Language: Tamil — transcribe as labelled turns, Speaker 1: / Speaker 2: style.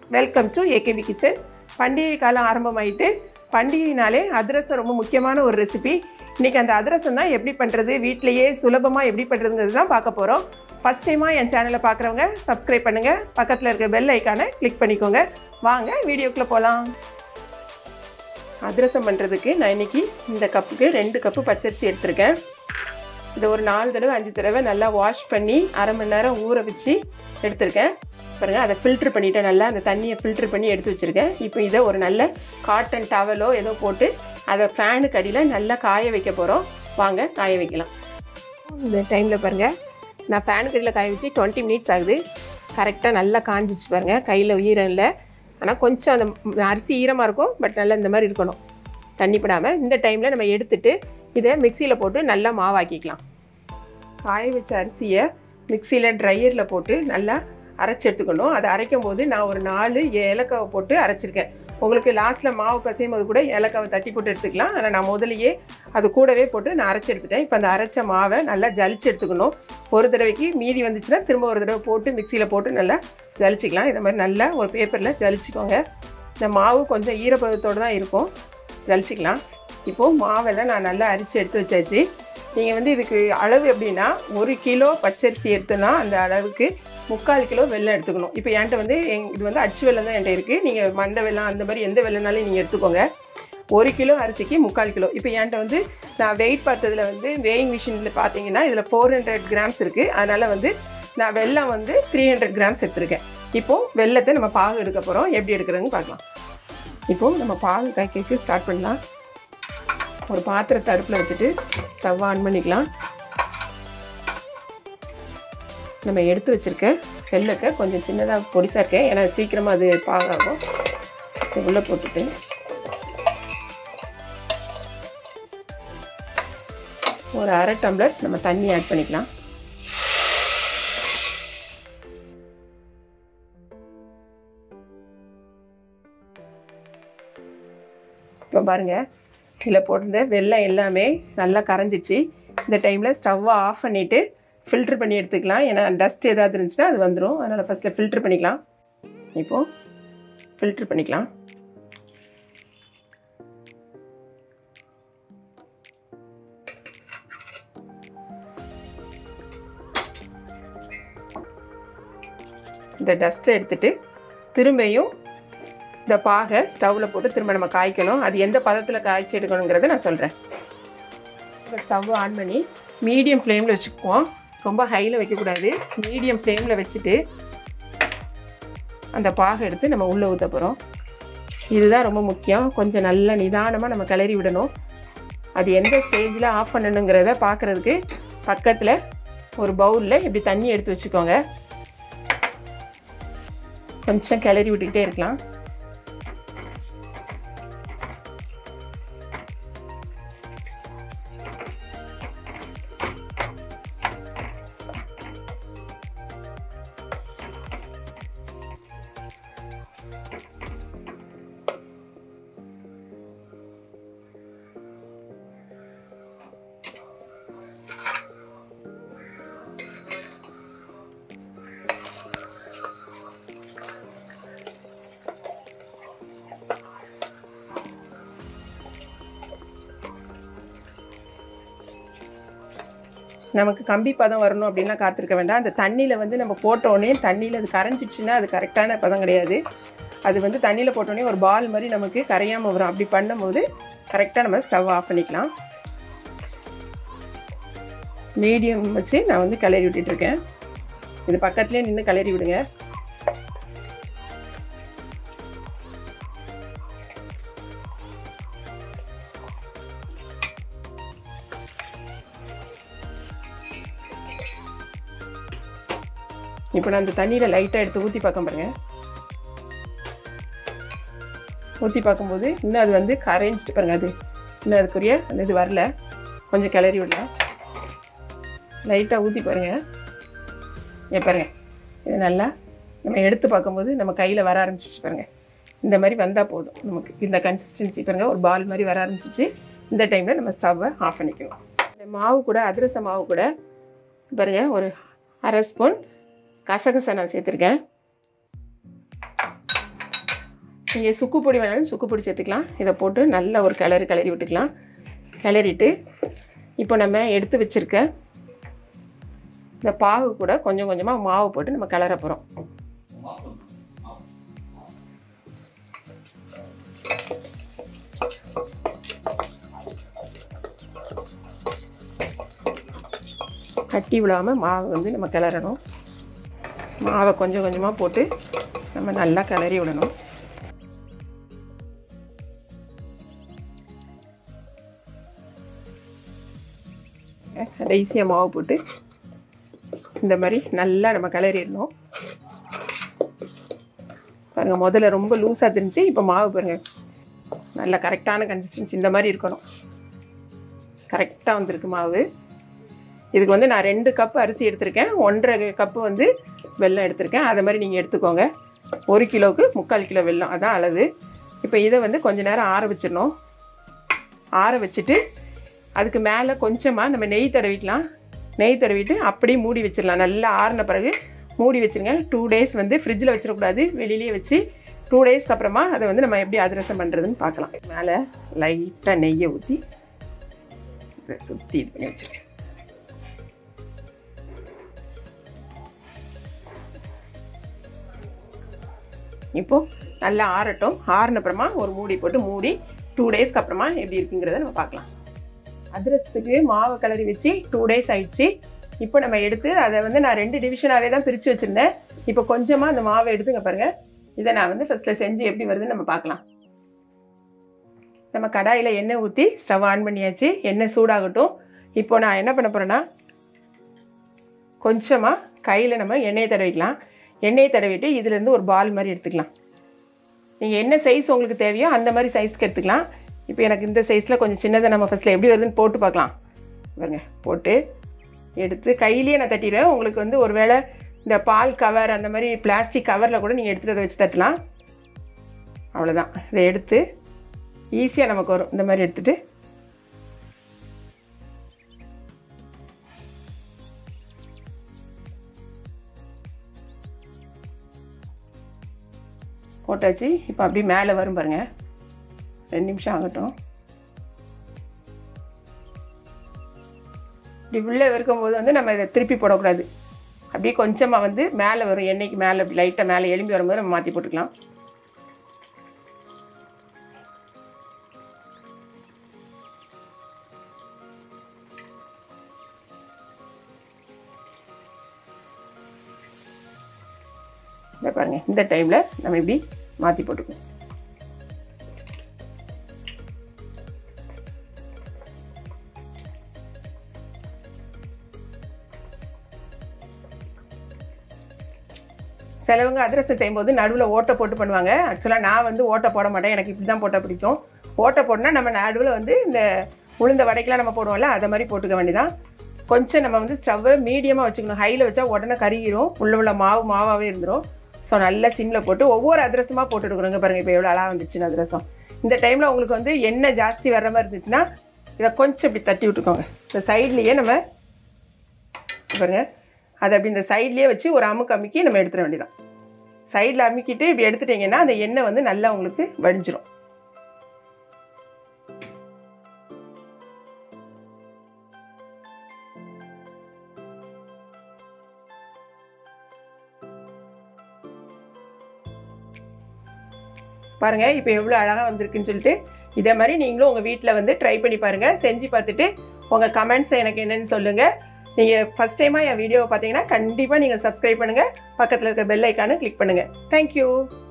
Speaker 1: வெல்கம் டு ஏகேபி கிச்சன் பண்டிகை காலம் ஆரம்பமாயிட்டு பண்டிகைனாலே அதிரசம் ரொம்ப முக்கியமான ஒரு ரெசிபி இன்றைக்கி அந்த அதிரசம் தான் எப்படி பண்ணுறது வீட்டிலையே சுலபமாக எப்படி பண்ணுறதுங்கிறது தான் பார்க்க போகிறோம் ஃபஸ்ட் டைமாக என் சேனலை பார்க்குறவங்க சப்ஸ்கிரைப் பண்ணுங்கள் பக்கத்தில் இருக்க பெல் ஐக்கானை கிளிக் பண்ணிக்கோங்க வாங்க வீடியோக்குள்ளே போகலாம் அதிரசம் பண்ணுறதுக்கு நான் இன்றைக்கி இந்த கப்புக்கு ரெண்டு கப்பு பச்சரிசி எடுத்திருக்கேன் இதை ஒரு நாலு தடவை அஞ்சு தடவை நல்லா வாஷ் பண்ணி அரை மணி நேரம் ஊற வச்சு எடுத்திருக்கேன் பாருங்கள் அதை ஃபில்ட்ரு பண்ணிவிட்டேன் நல்லா அந்த தண்ணியை ஃபில்ட்ரு பண்ணி எடுத்து வச்சுருக்கேன் இப்போ இதை ஒரு நல்ல காட்டன் டவலோ ஏதோ போட்டு அதை ஃபேனுக்கு அடியில் நல்லா காய வைக்க போகிறோம் வாங்க காய வைக்கலாம் இந்த டைமில் பாருங்கள் நான் ஃபேனுக்கு அடியில் காய வச்சு டுவெண்ட்டி மினிட்ஸ் ஆகுது கரெக்டாக நல்லா காஞ்சிச்சு பாருங்கள் கையில் ஈரம் இல்லை ஆனால் கொஞ்சம் அந்த அரிசி ஈரமாக இருக்கும் பட் நல்லா இந்த மாதிரி இருக்கணும் தண்ணி படாமல் இந்த டைமில் நம்ம எடுத்துட்டு இதை மிக்சியில் போட்டு நல்லா மாவாக்கிக்கலாம் காய வச்ச அரிசியை மிக்சியில் ட்ரையரில் போட்டு நல்லா அரைச்சி எடுத்துக்கணும் அதை அரைக்கும் போது நான் ஒரு நாலு ஏலக்காவை போட்டு அரைச்சிருக்கேன் உங்களுக்கு லாஸ்ட்டில் மாவு பசையும் போது கூட ஏலக்காவை தட்டி போட்டு எடுத்துக்கலாம் ஆனால் நான் முதலையே அது கூடவே போட்டு நான் அரைச்சி எடுத்துட்டேன் இப்போ அந்த அரைச்ச மாவை நல்லா ஜலிச்சு எடுத்துக்கணும் ஒரு தடவைக்கு மீதி வந்துச்சுன்னா திரும்ப ஒரு தடவை போட்டு மிக்சியில் போட்டு நல்லா ஜலிச்சிக்கலாம் இந்த மாதிரி நல்லா ஒரு பேப்பரில் ஜலிச்சிக்கோங்க இந்த மாவு கொஞ்சம் ஈரப்பதத்தோடு தான் இருக்கும் ஜலிச்சிக்கலாம் இப்போது மாவெல்லாம் நான் நல்லா அரிச்சு எடுத்து வச்சாச்சு நீங்கள் வந்து இதுக்கு அளவு எப்படின்னா ஒரு கிலோ பச்சரிசி எடுத்தோன்னா அந்த அளவுக்கு முக்கால் கிலோ வெல்லம் எடுத்துக்கணும் இப்போ என்கிட்ட வந்து எங் இது வந்து அச்சு வெல்லம் தான் என்கிட்ட இருக்குது நீங்கள் மண்டை வெல்லம் அந்த மாதிரி எந்த வெள்ளனாலும் நீங்கள் எடுத்துக்கோங்க ஒரு கிலோ அரிசிக்கு முக்கால் கிலோ இப்போ என்கிட்ட வந்து நான் வெயிட் பார்த்ததில் வந்து வேயிங் மிஷினில் பார்த்தீங்கன்னா இதில் ஃபோர் ஹண்ட்ரட் கிராம்ஸ் இருக்குது அதனால் வந்து நான் வெல்லம் வந்து த்ரீ ஹண்ட்ரட் கிராம்ஸ் எடுத்திருக்கேன் இப்போது வெள்ளத்தை நம்ம பாகு எடுக்க போகிறோம் எப்படி எடுக்கிறதுன்னு பார்க்கலாம் இப்போது நம்ம பாகு காய்க்க ஸ்டார்ட் பண்ணலாம் ஒரு பாத்திரத்தை அடுப்பில் வச்சுட்டு ஸ்டவ் ஆன் பண்ணிக்கலாம் நம்ம எடுத்து வச்சுருக்க வெள்ளத்தை கொஞ்சம் சின்னதாக பொடிசாக இருக்கேன் ஏன்னா சீக்கிரமாக அது பாகாகும் உள்ளே போட்டுட்டு ஒரு அரை டம்ளர் நம்ம தண்ணி ஆட் பண்ணிக்கலாம் இப்போ பாருங்கள் இதில் போட்டிருந்த வெள்ளம் எல்லாமே நல்லா கரைஞ்சிச்சு இந்த டைமில் ஸ்டவ்வை ஆஃப் பண்ணிவிட்டு ஃபில்ட்ரு பண்ணி எடுத்துக்கலாம் ஏன்னா டஸ்ட் ஏதாவது இருந்துச்சுன்னா அது வந்துடும் அதனால் ஃபஸ்ட்டில் ஃபில்ட்ரு பண்ணிக்கலாம் இப்போது ஃபில்ட்ரு பண்ணிக்கலாம் இந்த டஸ்ட்டை எடுத்துட்டு திரும்பியும் இந்த பாகை ஸ்டவ்வில் போட்டு திரும்ப நம்ம காய்க்கணும் அது எந்த பதத்தில் காய்ச்சி எடுக்கணுங்கிறத நான் சொல்கிறேன் இந்த ஸ்டவ் ஆன் பண்ணி மீடியம் ஃப்ளேமில் வச்சுக்குவோம் ரொம்ப ஹையில் வைக்கக்கூடாது மீடியம் ஃப்ளேமில் வச்சுட்டு அந்த பாகை எடுத்து நம்ம உள்ளே ஊற்ற போகிறோம் இதுதான் ரொம்ப முக்கியம் கொஞ்சம் நல்ல நிதானமாக நம்ம கிளறி விடணும் அது எந்த ஸ்டேஜில் ஆஃப் பண்ணணுங்கிறத பார்க்குறதுக்கு பக்கத்தில் ஒரு பவுலில் இப்படி தண்ணி எடுத்து வச்சுக்கோங்க கொஞ்சம் கிளறி விட்டுக்கிட்டே இருக்கலாம் நமக்கு கம்பி பதம் வரணும் அப்படின்லாம் காத்திருக்க வேண்டாம் அந்த தண்ணியில் வந்து நம்ம போட்டோடனே தண்ணியில் அது கரைஞ்சிச்சுன்னா அது கரெக்டான பதம் கிடையாது அது வந்து தண்ணியில் போட்டோடனே ஒரு பால் மாதிரி நமக்கு கரையாமல் வரும் அப்படி பண்ணும்போது கரெக்டாக நம்ம ஸ்டவ் ஆஃப் பண்ணிக்கலாம் மீடியம் வச்சு நான் வந்து கிளறி விட்டுட்ருக்கேன் இது பக்கத்துலேயே நின்று கிளறி விடுங்க இப்போ நான் அந்த தண்ணியில் லைட்டாக எடுத்து ஊற்றி பார்க்க பாருங்க ஊற்றி பார்க்கும்போது இன்னும் அது வந்து கரைஞ்சிட்டு பாருங்க அது இன்னும் அதுக்குரிய அந்த இது வரல கொஞ்சம் கிளறி விடல லைட்டாக ஊற்றி பாருங்கள் ஏன் பாருங்கள் இது நல்லா நம்ம எடுத்து பார்க்கும்போது நம்ம கையில் வர ஆரம்பிச்சிச்சு பாருங்கள் இந்த மாதிரி வந்தால் போதும் நமக்கு இந்த கன்சிஸ்டன்சி பாருங்கள் ஒரு பால் மாதிரி வர ஆரம்பிச்சிச்சு இந்த டைமில் நம்ம ஸ்டவ்வை ஆஃப் பண்ணிக்கலாம் இந்த மாவு கூட அதிரச மாவு கூட பாருங்கள் ஒரு அரை ஸ்பூன் கசகசா நான் சேர்த்துருக்கேன் நீங்கள் சுக்கு பொடி வேணாலும் சுக்கு பொடி சேர்த்துக்கலாம் இதை போட்டு நல்ல ஒரு கிளறி கிளறி விட்டுக்கலாம் கிளறிட்டு இப்போ நம்ம எடுத்து வச்சுருக்க இந்த பாகு கூட கொஞ்சம் கொஞ்சமாக மாவு போட்டு நம்ம கிளற போகிறோம் கட்டி விடாமல் மாவு வந்து நம்ம கிளறணும் மாவை கொஞ்சம் கொஞ்சமாக போட்டு நம்ம நல்லா கிளறி விடணும் கடைசியாக மாவு போட்டு இந்த மாதிரி நல்லா நம்ம கிளறிடணும் பாருங்கள் முதல்ல ரொம்ப லூஸாக தெரிஞ்சு இப்போ மாவு பாருங்கள் நல்ல கரெக்டான கன்சிஸ்டன்சி இந்த மாதிரி இருக்கணும் கரெக்டாக வந்திருக்கு மாவு இதுக்கு வந்து நான் ரெண்டு கப் அரிசி எடுத்திருக்கேன் ஒன்றரை கப்பு வந்து வெல்லம் எடுத்திருக்கேன் அதை மாதிரி நீங்கள் எடுத்துக்கோங்க ஒரு கிலோவுக்கு முக்கால் கிலோ வெல்லம் அதான் அளவு இப்போ இதை வந்து கொஞ்ச நேரம் ஆற வச்சிடணும் ஆற வச்சுட்டு அதுக்கு மேலே கொஞ்சமாக நம்ம நெய் தடவிக்கலாம் நெய் தடவிட்டு அப்படியே மூடி வச்சிடலாம் நல்லா ஆறின பிறகு மூடி வச்சுருங்க டூ டேஸ் வந்து ஃப்ரிட்ஜில் வச்சிடக்கூடாது வெளியிலேயே வச்சு டூ டேஸ்க்கு அப்புறமா அதை வந்து நம்ம எப்படி அதிரசம் பண்ணுறதுன்னு பார்க்கலாம் மேலே லைட்டாக நெய்யை ஊற்றி இதை சுற்றி இது பண்ணி வச்சுருக்கேன் இப்போது நல்லா ஆறட்டும் ஆறின அப்புறமா ஒரு மூடி போட்டு மூடி டூ டேஸ்க்கு அப்புறமா எப்படி இருக்குங்கிறத நம்ம பார்க்கலாம் அதிரசத்துக்கு மாவை கிளறி வச்சு டூ டேஸ் ஆயிடுச்சு இப்போ நம்ம எடுத்து அதை வந்து நான் ரெண்டு டிவிஷனாகவே தான் பிரித்து வச்சுருந்தேன் இப்போ கொஞ்சமாக அந்த மாவை எடுத்துங்க பாருங்கள் இதை நான் வந்து ஃபஸ்ட்டில் செஞ்சு எப்படி வருதுன்னு நம்ம பார்க்கலாம் நம்ம கடாயில் எண்ணெய் ஊற்றி ஸ்டவ் ஆன் பண்ணியாச்சு எண்ணெய் சூடாகட்டும் இப்போ நான் என்ன பண்ண போகிறேன்னா கொஞ்சமாக கையில் நம்ம எண்ணெயை தடவிக்கலாம் எண்ணெயை தடவிட்டு இதுலேருந்து ஒரு பால் மாதிரி எடுத்துக்கலாம் நீங்கள் என்ன சைஸ் உங்களுக்கு தேவையோ அந்த மாதிரி சைஸ்க்கு எடுத்துக்கலாம் இப்போ எனக்கு இந்த சைஸில் கொஞ்சம் சின்னதை நம்ம ஃபஸ்ட்டில் எப்படி வருதுன்னு போட்டு பார்க்கலாம் பாருங்க போட்டு எடுத்து கையிலேயே நான் தட்டிடுவேன் உங்களுக்கு வந்து ஒரு வேளை இந்த பால் கவர் அந்த மாதிரி பிளாஸ்டிக் கவரில் கூட நீங்கள் எடுத்துகிட்டு அதை வச்சு தட்டலாம் அவ்வளோதான் இதை எடுத்து ஈஸியாக நமக்கு வரும் இந்த மாதிரி எடுத்துகிட்டு போட்டாச்சு இப்போ அப்படியே மேலே வரும் பாருங்க ரெண்டு நிமிஷம் ஆகட்டும் இப்படி உள்ளே இருக்கும்போது வந்து நம்ம இதை திருப்பி போடக்கூடாது அப்படியே கொஞ்சமாக வந்து மேலே வரும் எண்ணெய்க்கு மேலே லைட்டாக மேலே எலும்பி வரும்போது நம்ம மாற்றி போட்டுக்கலாம் இந்த பாருங்கள் இந்த டைமில் நம்ம இப்படி மாற்றி போட்டுக்கணும் சிலவங்க அதிரசம் செய்யும்போது நடுவில் ஓட்டை போட்டு பண்ணுவாங்க ஆக்சுவலாக நான் வந்து ஓட்டை போட மாட்டேன் எனக்கு இப்படி தான் போட்டால் பிடிக்கும் ஓட்டை போட்டோன்னா நம்ம நடுவில் வந்து இந்த உளுந்த வடைக்கெலாம் நம்ம போடுவோம்ல அதை மாதிரி போட்டுக்க வேண்டியதான் கொஞ்சம் நம்ம வந்து ஸ்டவ்வை மீடியமாக வச்சுக்கணும் ஹையில் வச்சா உடனே கருகிரும் உள்ள உள்ள மாவு மாவாகவே இருந்துடும் ஸோ நல்லா சிம்மில் போட்டு ஒவ்வொரு அதிரசமாக போட்டு எடுக்கிறோங்க பாருங்கள் இப்போ எவ்வளோ அழகாக வந்துச்சுன்னு அதிரசம் இந்த டைமில் உங்களுக்கு வந்து எண்ணெய் ஜாஸ்தி வர்ற மாதிரி இருந்துச்சுன்னா இதை கொஞ்சம் இப்படி தட்டி விட்டுக்கோங்க இந்த சைட்லேயே நம்ம பாருங்க அதை அப்படி இந்த சைட்லேயே வச்சு ஒரு அமுக்கு அமுக்கி நம்ம எடுத்துட வேண்டியதான் சைடில் அமுக்கிட்டு இப்படி எடுத்துட்டிங்கன்னா அந்த எண்ணெய் வந்து நல்லா உங்களுக்கு வடிஞ்சிரும் பாருங்கள் இப்போ எவ்வளோ அழகாக வந்திருக்குன்னு சொல்லிட்டு இதே மாதிரி நீங்களும் உங்கள் வீட்டில் வந்து ட்ரை பண்ணி பாருங்கள் செஞ்சு பார்த்துட்டு உங்கள் கமெண்ட்ஸ் எனக்கு என்னென்னு சொல்லுங்கள் நீங்கள் ஃபஸ்ட் டைமாக என் வீடியோவை பார்த்தீங்கன்னா கண்டிப்பாக நீங்கள் சப்ஸ்கிரைப் பண்ணுங்கள் பக்கத்தில் இருக்க பெல் ஐக்கானை கிளிக் பண்ணுங்கள் தேங்க்யூ